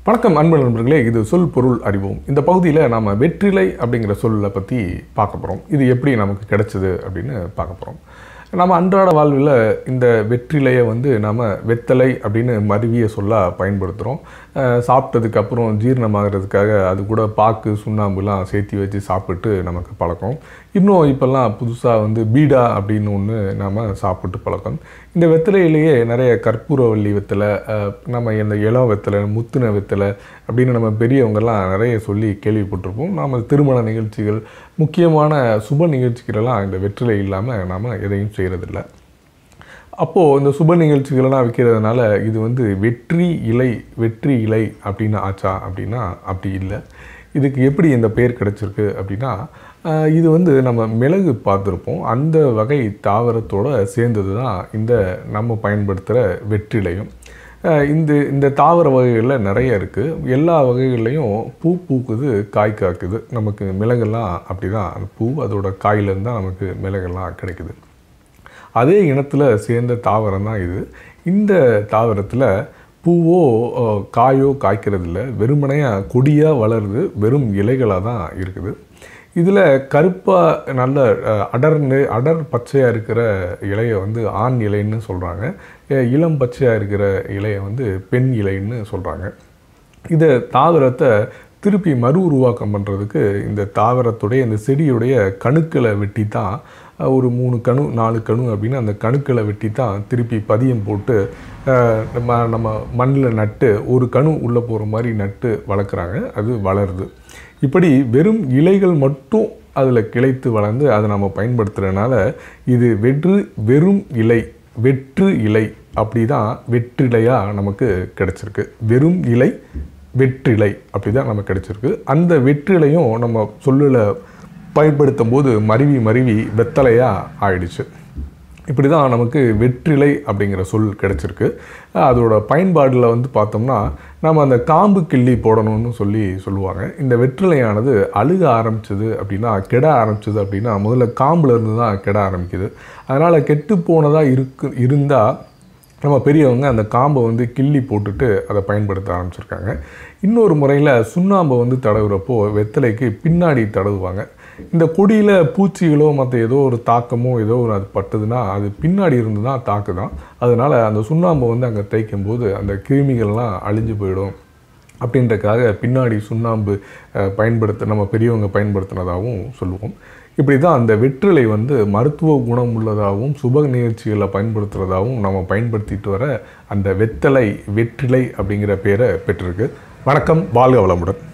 வணக்கம் அன்பு நண்பர்களே இது சொல் பொருள் அறிவோம் இந்த பகுதியில் நாம் வெற்றிலை அப்படிங்கிற சொல்லை பற்றி பார்க்க போகிறோம் இது எப்படி நமக்கு கிடைச்சது அப்படின்னு பார்க்க போகிறோம் நம்ம அன்றாட வாழ்வில் இந்த வெற்றிலையை வந்து நாம் வெத்தலை அப்படின்னு மருவிய சொல்லாக பயன்படுத்துகிறோம் சாப்பிட்டதுக்கு அப்புறம் ஜீரணமாகிறதுக்காக அது கூட பாக்கு சுண்ணாம்புலாம் சேர்த்து வச்சு சாப்பிட்டு நமக்கு பழக்கம் இன்னும் இப்போல்லாம் புதுசாக வந்து பீடா அப்படின்னு ஒன்று நாம் சாப்பிட்டு பழக்கம் இந்த வெத்தலையிலேயே நிறைய கற்பூரவள்ளி வெத்தலை அஹ், நம்ம இந்த இளம் வெத்தலை முத்துன வெத்தலை அப்படின்னு நம்ம பெரியவங்கெல்லாம் நிறைய சொல்லி கேள்விப்பட்டிருப்போம் நாம் திருமண நிகழ்ச்சிகள் முக்கியமான சுப நிகழ்ச்சிகளெல்லாம் இந்த வெற்றிலை இல்லாமல் நாம் எதையும் செய்கிறதில்ல அப்போது இந்த சுப நிகழ்ச்சிகளெல்லாம் வைக்கிறதுனால இது வந்து வெற்றி இலை வெற்றி இலை அப்படின்னு ஆச்சா அப்படின்னா அப்படி இல்லை இதுக்கு எப்படி இந்த பெயர் கிடைச்சிருக்கு அப்படின்னா ஆஹ், இது வந்து நம்ம மிளகு பார்த்துருப்போம் அந்த வகை தாவரத்தோட சேர்ந்தது தான் இந்த நம்ம பயன்படுத்துகிற வெற்றிலையும் ஆஹ், இந்த இந்த தாவர வகைகளில் நிறைய இருக்குது எல்லா வகைகள்லையும் பூ பூக்குது காய் காக்குது நமக்கு மிளகெல்லாம் அப்படி தான் அந்த பூ அதோட காயிலேருந்து தான் நமக்கு மிளகெல்லாம் கிடைக்குது அதே இனத்தில் சேர்ந்த தாவரம் தான் இது இந்த தாவரத்தில் பூவோ அஹ், காயோ காய்க்கிறதில்ல வெறுமனையாக கொடியாக வளருது வெறும் இலைகளாக தான் இருக்குது இதில் கருப்பாக நல்ல அஹ், அடர்ந்து அடர் பச்சையாக இருக்கிற இலையை வந்து ஆண் இலைன்னு சொல்கிறாங்க இளம் பச்சையாக இருக்கிற இலையை வந்து பெண் இலைன்னு சொல்கிறாங்க இதை தாவரத்தை திருப்பி மறு உருவாக்கம் பண்ணுறதுக்கு இந்த தாவரத்துடைய இந்த செடியுடைய கணுக்களை வெட்டி தான் அஹ், ஒரு மூணு கணு நாலு கணு அப்படின்னு அந்த கணுக்களை வெட்டி தான் திருப்பி பதியம் போட்டு அஹ், நம்ம நம்ம மண்ணில் நட்டு ஒரு கணு உள்ளே போகிற மாதிரி நட்டு வளர்க்குறாங்க அது வளருது இப்படி வெறும் இலைகள் மட்டும் அதில் கிளைத்து வளர்ந்து அதை நம்ம பயன்படுத்துகிறதுனால இது வெற்று வெறும் இலை வெற்று இலை அப்படி தான் வெற்றிலையாக நமக்கு கிடச்சிருக்கு வெறும் இலை வெற்றிலை அப்படி தான் நமக்கு கிடச்சிருக்கு அந்த வெற்றிலையும் நம்ம சொல்லில் பயன்படுத்தும் போது மருவி மருவி வெத்தலையாக ஆயிடுச்சு இப்படி தான் நமக்கு வெற்றிலை அப்படிங்கிற சொல் கிடச்சிருக்கு அதோட பயன்பாடில் வந்து பார்த்தோம்னா நம்ம அந்த காம்பு கிள்ளி போடணும்னு சொல்லி சொல்லுவாங்க இந்த வெற்றிலையானது அழுக ஆரம்பிச்சது அப்படின்னா கெட ஆரம்பிச்சது அப்படின்னா முதல்ல காம்புல இருந்து தான் கெட ஆரம்பிக்குது அதனால் கெட்டு போனதாக இருக்கு இருந்தால் நம்ம பெரியவங்க அந்த காம்பை வந்து கிள்ளி போட்டுட்டு அதை பயன்படுத்த ஆரம்பிச்சிருக்காங்க இன்னொரு முறையில் சுண்ணாம்பை வந்து தடவுறப்போ வெத்தலைக்கு பின்னாடி தடவுவாங்க இந்த கொடியில் பூச்சிகளோ மற்ற ஏதோ ஒரு தாக்கமோ ஏதோ ஒரு அது பட்டுதுன்னா அது பின்னாடி இருந்து தான் தாக்குதான் அதனால் அந்த சுண்ணாம்பை வந்து அங்கே தேய்க்கும் போது அந்த கிருமிகள்லாம் அழிஞ்சு போயிடும் அப்படின்றக்காக பின்னாடி சுண்ணாம்பு அஹ், பயன்படுத்த நம்ம பெரியவங்க பயன்படுத்தினதாகவும் சொல்லுவோம் இப்படி தான் அந்த வெற்றிலை வந்து மருத்துவ குணம் உள்ளதாகவும் சுப நிகழ்ச்சிகளில் பயன்படுத்துகிறதாகவும் நம்ம பயன்படுத்திட்டு வர அந்த வெத்தலை வெற்றிலை அப்படிங்கிற பேரை பெற்றிருக்கு வணக்கம் வாழ்க வளமுடன்